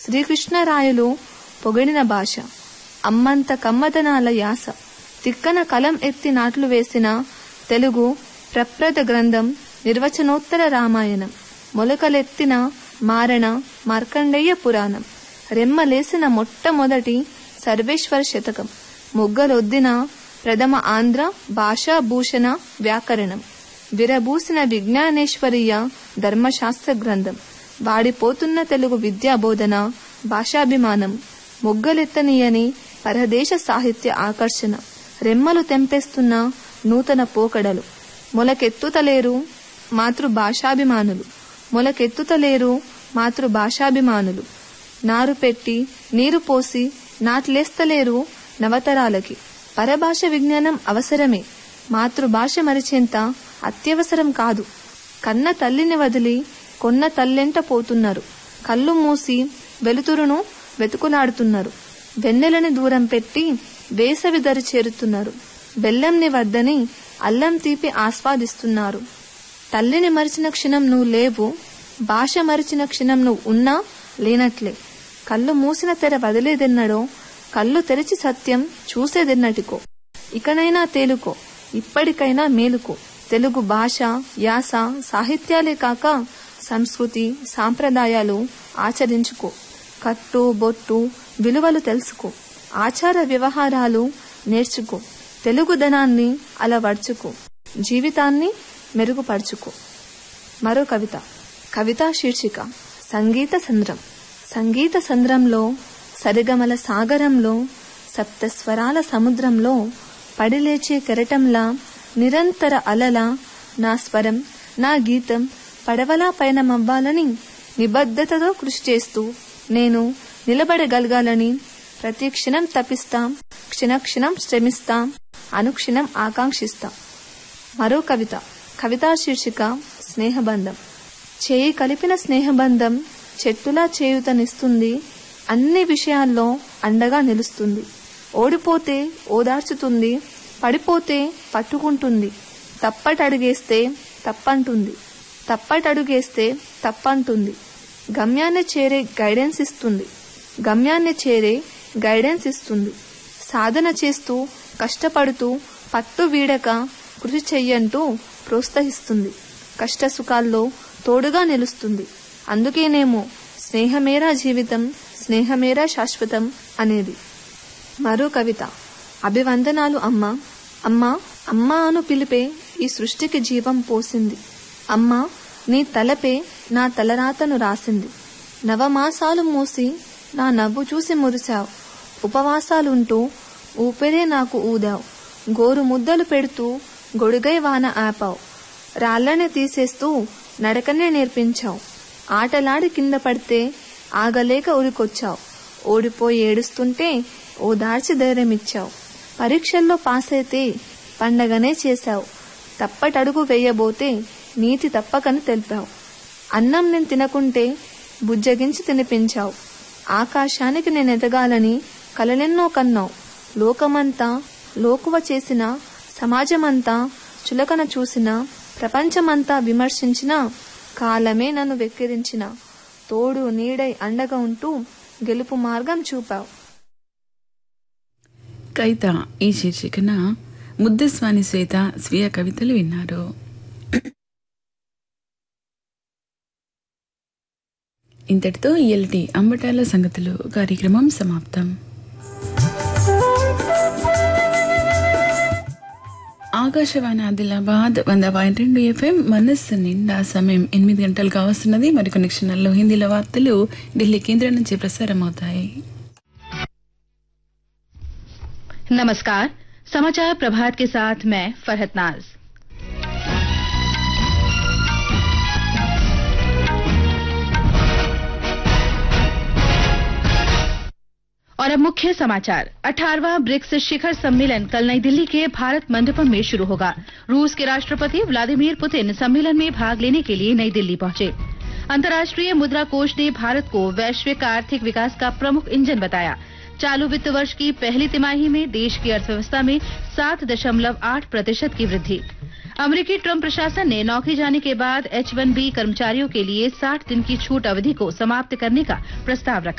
శ్రీకృష్ణరాయలు పొగిడిన భాష అమ్మంత కమ్మదనాల యాస తిక్కన కలం ఎత్తి నాట్లు వేసిన తెలుగు ప్రప్రద గ్రంథం నిర్వచనోత్తర రామాయణం మొలకలెత్తిన మారణ మార్కండేయ పురాణం రెమ్మలేసిన మొట్టమొదటి సర్వేశ్వర శతకం మొగ్గలొద్దిన ప్రథమ ఆంధ్ర భాషా భూషణ వ్యాకరణం విరబూసిన విజ్ఞానేశ్వరీయ ధర్మశాస్త్ర గ్రంథం వాడిపోతున్న తెలుగు విద్యా బోధన భాషాభిమానం మొగ్గలెత్తనీయని పరదేశ సాహిత్య ఆకర్షణ రెమ్మలు తెంపేస్తున్న నూతన పోకడలు మొలకెత్తుతలేరు మాతృభాషాభిమానులు మొలకెత్తుతలేరు మాతృభాషాభిమానులు నారు పెట్టి నీరు పోసి నాట్లేస్తలేరు నవతరాలకి పరభాష విజ్ఞానం అవసరమే మాతృభాష మరిచేంత అత్యవసరం కాదు కన్న తల్లిని వదిలి కొన్న తల్లెంట పోతున్నారు కళ్ళు మూసి వెలుతురును వెతుకులాడుతున్నారు వెన్నెలని దూరం పెట్టి వేసవి దరి చేరుతున్నారు బెల్లంని వద్దని అల్లం తీపి ఆస్వాదిస్తున్నారు తల్లిని మరిచిన క్షణం నువ్వు లేవు భాష మరిచిన క్షణం నువ్వు ఉన్నా లేనట్లే కళ్ళు మూసిన తెర వదిలేదెన్నడో కళ్ళు తెరిచి సత్యం చూసేదెన్నటికో ఇకనైనా తేలుకో ఇప్పటికైనా మేలుకో తెలుగు భాష యాస సాహిత్యాలే కాక సంస్కృతి సాంప్రదాయాలు ఆచరించుకో కట్టు బొట్టు విలువలు తెలుసుకో ఆచార వ్యవహారాలు నేర్చుకో తెలుగుదనాన్ని అలవర్చుకో జీవితాన్ని మెరుగుపరుచుకో మరో కవిత కవితా శీర్షిక సంగీత సంద్రం సంగీత సంద్రంలో సరిగమల సాగరంలో సప్తస్వరాల సముద్రంలో పడిలేచే కెరటంలా నిరంతర అలల నా స్వరం నా గీతం పడవలా పయనమవ్వాలని నిబద్ధతతో కృషి చేస్తూ నేను నిలబడగలగాలని ప్రతి క్షణం తపిస్తాం క్షణక్షణం శ్రమిస్తాం అనుక్షణం ఆకాంక్షిస్తాం మరో కవిత కవితా శీర్షిక స్నేహబంధం చేయి కలిపిన స్నేహబంధం చెట్టులా చేయుతనిస్తుంది అన్ని విషయాల్లో అండగా నిలుస్తుంది ఓడిపోతే ఓదార్చుతుంది పడిపోతే పట్టుకుంటుంది తప్పటడుగేస్తే తప్పంటుంది తప్పటడుగేస్తే తప్పంటుంది గమ్యాన్ని చేరే గైడెన్స్ ఇస్తుంది గమ్యాన్ని చేరే గైడెన్స్ ఇస్తుంది సాధన చేస్తూ కష్టపడుతూ పట్టు వీడక కృషి చెయ్యంటూ ప్రోత్సహిస్తుంది కష్ట సుఖాల్లో తోడుగా నిలుస్తుంది అందుకేనేమో స్నేహమేరా జీవితం స్నేహమేరా శాశ్వతం అనేది మరో కవిత అభివందనాలు అమ్మ అమ్మా అమ్మా అను పిలిపే ఈ సృష్టికి జీవం పోసింది అమ్మా నీ తలపే నా తలరాతను రాసింది నవమాసాలు మూసి నా నవ్వు చూసి మురిశావు ఉపవాసాలుంటూ ఊపిరే నాకు ఊదావు గోరు ముద్దలు పెడుతూ గొడుగై వాన ఆపావు రాళ్లనే తీసేస్తూ నడకనే నేర్పించావు ఆటలాడి కింద పడితే ఆగలేక ఉరికొచ్చావు ఓడిపోయి ఏడుస్తుంటే ఓ దార్చి ధైర్యమిచ్చావు పరీక్షల్లో పాస్ అయితే పండగనే చేశావు తప్పటడుగు వేయబోతే నీతి తప్పకని తెలిపావు అన్నం నేను తినకుంటే బుజ్జగించి తినిపించావు ఆకాశానికి నేను ఎదగాలని కలనెన్నో కన్నావు లోకమంతా లోకువ చేసిన సమాజమంతా చులకన చూసిన ప్రపంచమంతా విమర్శించిన కాలమే నన్ను వెక్కిరించిన తోడు నీడై అండగా ఉంటూ గెలుపు మార్గం చూపావు కవిత ఈ శీర్షికన ముద్దస్వాని శ్వేత స్వీయ కవితలు విన్నారు ఇంతటితో ఇయల్టి అంబటాల సంగతులు కార్యక్రమం సమాప్తం ఆకాశవాణి ఆదిలాబాద్ వంద పాయింట్ రెండు ఎఫ్ఎం మనస్సు నిండా సమయం ఎనిమిది గంటలు కావస్తున్నది మరికొన్ని క్షణాల్లో హిందీలో వార్తలు ఢిల్లీ కేంద్రం నుంచి ప్రసారం అవుతాయి नमस्कार समाचार प्रभात के साथ मैं फरहत नाज और अब मुख्य समाचार 18वां ब्रिक्स शिखर सम्मेलन कल नई दिल्ली के भारत मंडपम में शुरू होगा रूस के राष्ट्रपति व्लादिमीर पुतिन सम्मेलन में भाग लेने के लिए नई दिल्ली पहुंचे अंतर्राष्ट्रीय मुद्रा कोष ने भारत को वैश्विक आर्थिक विकास का प्रमुख इंजन बताया चालू वित्त वर्ष की पहली तिमाही में देश की अर्थव्यवस्था में सात दशमलव आठ प्रतिशत की वृद्धि अमेरिकी ट्रंप प्रशासन ने नौकरी जाने के बाद एच वन बी कर्मचारियों के लिए साठ दिन की छूट अवधि को समाप्त करने का प्रस्ताव रखा